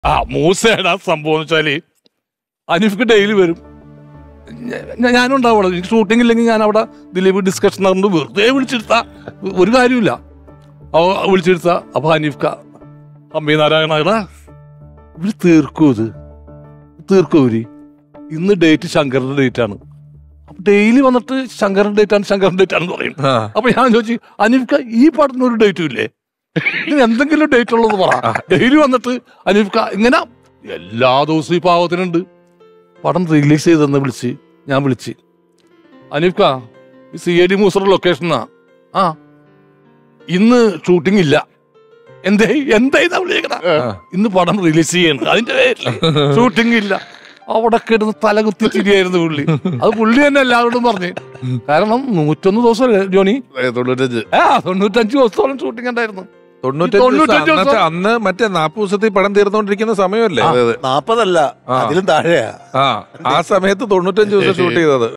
ആ മൂസയുടെ സംഭവം എന്ന് വെച്ചാല് അനീഫ്ക്ക് ഡെയിലി വരും ഞ- ഞാനും ഉണ്ടാവുള്ളൂ എനിക്ക് ഷൂട്ടിംഗ് ഇല്ലെങ്കിൽ ഞാൻ അവിടെ ദിലീപ് ഡിസ്കഷൻ നടന്നു വെറുതെ വിളിച്ചെടുത്ത ഒരു കാര്യമില്ല അവ വിളിച്ചെടുത്ത അപ്പൊ ഹനീഫ്ക അമ്മി നാരായണ എടാ ഇവര് തീർക്കൂ ഇത് തീർക്കൂ ഇവര് ഇന്ന് ഡേറ്റ് ശങ്കറിന്റെ ഡേറ്റ് ആണ് അപ്പൊ ഡെയിലി വന്നിട്ട് ശങ്കറിന്റെ ഡേറ്റ് ആണ് ശങ്കറിന്റെ ഡേറ്റ് ആണെന്ന് പറയും ആ. അപ്പൊ ഞാൻ ചോദിച്ചു അനീഫ്ക ഈ പടത്തിന് ഒരു ഡേറ്റും ഇല്ലേ ഇതിന് എന്തെങ്കിലും ഡേറ്റ് ഉള്ളത് പറ ഡെയിലി വന്നിട്ട് അനീഫ്ക ഇങ്ങനെ എല്ലാ ദിവസവും ഈ പാവത്തിനുണ്ട് പടം റിലീസ് ചെയ്തെന്ന് വിളിച്ച് ഞാൻ വിളിച്ച് അനീഫ്ക ഈ സി ഐ ഡി മൂസർ ലൊക്കേഷനാ ആ ഇന്ന് ഷൂട്ടിംഗ് ഇല്ല എന്തേ എന്താ വിളിക്കണ ഇന്ന് പടം റിലീസ് ചെയ്യണം അതിന്റെ ഷൂട്ടിംഗ് ഇല്ല അവിടെ കിടന്ന് തലകുത്തി ചിരിയായിരുന്നു പുള്ളി അത് പുള്ളി തന്നെ എല്ലാവരോടും പറഞ്ഞു കാരണം നൂറ്റൊന്ന് ദിവസം ജോണി തൊണ്ണൂറ്റഞ്ച് ആ തൊണ്ണൂറ്റഞ്ച് ദിവസത്തോളം ഷൂട്ടിംഗ് ഉണ്ടായിരുന്നു തൊണ്ണൂറ്റഞ്ച് തൊണ്ണൂറ്റഞ്ച് ദിവസം ദിവസം. അന്നത്തെ അന്ന് മറ്റേ നാപ്പത് ദിവസത്തിൽ പടം തീർന്നുകൊണ്ടിരിക്കുന്ന സമയമല്ലേ നാപ്പതല്ല ആ. അതിലും താഴെയാ ആ ആ സമയത്ത് തൊണ്ണൂറ്റഞ്ച് ദിവസം ഷൂട്ട് ചെയ്തത്